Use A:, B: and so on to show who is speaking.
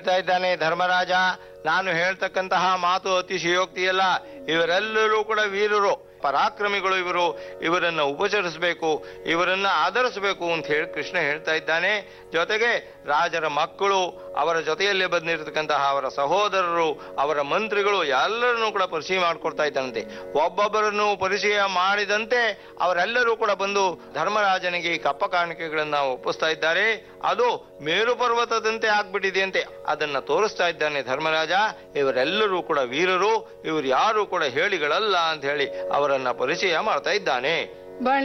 A: ಹೇಳ್ತಾ ಇದ್ದಾನೆ ಧರ್ಮರಾಜ ನಾನು ಹೇಳ್ತಕ್ಕಂತಹ ಮಾತು ಅತಿಶಯೋಕ್ತಿಯಲ್ಲ ಇವರೆಲ್ಲರೂ ಕೂಡ ವೀರರು ಪರಾಕ್ರಮಿಗಳು ಇವರು ಇವರನ್ನ ಉಪಚರಿಸಬೇಕು ಇವರನ್ನ ಆಧರಿಸಬೇಕು ಅಂತ ಹೇಳಿ ಕೃಷ್ಣ ಹೇಳ್ತಾ ಇದ್ದಾನೆ ಜೊತೆಗೆ ರಾಜರ ಮಕ್ಕಳು ಅವರ ಜೊತೆಯಲ್ಲೇ ಬಂದಿರತಕ್ಕಂತಹ ಅವರ ಸಹೋದರರು ಅವರ ಮಂತ್ರಿಗಳು ಎಲ್ಲರನ್ನೂ ಕೂಡ ಪರಿಚಯ ಮಾಡಿಕೊಡ್ತಾ ಇದ್ದಾನಂತೆ ಒಬ್ಬೊಬ್ಬರನ್ನು ಪರಿಚಯ ಮಾಡಿದಂತೆ ಅವರೆಲ್ಲರೂ ಕೂಡ ಬಂದು ಧರ್ಮರಾಜನಿಗೆ ಈ ಕಪ್ಪ ಕಾಣಿಕೆಗಳನ್ನ ಒಪ್ಪಿಸ್ತಾ ಇದ್ದಾರೆ ಅದು ಮೇರು ಪರ್ವತದಂತೆ ಆಗ್ಬಿಟ್ಟಿದೆ ಅಂತೆ ಅದನ್ನ ತೋರಿಸ್ತಾ ಇದ್ದಾನೆ ಧರ್ಮರಾಜ ಇವರೆಲ್ಲರೂ ಕೂಡ ವೀರರು ಇವರು ಯಾರು ಕೂಡ ಹೇಳಿಗಳಲ್ಲ ಅಂತ ಹೇಳಿ ಅವರನ್ನ ಪರಿಚಯ ಮಾಡ್ತಾ ಇದ್ದಾನೆ
B: ಬಹಳ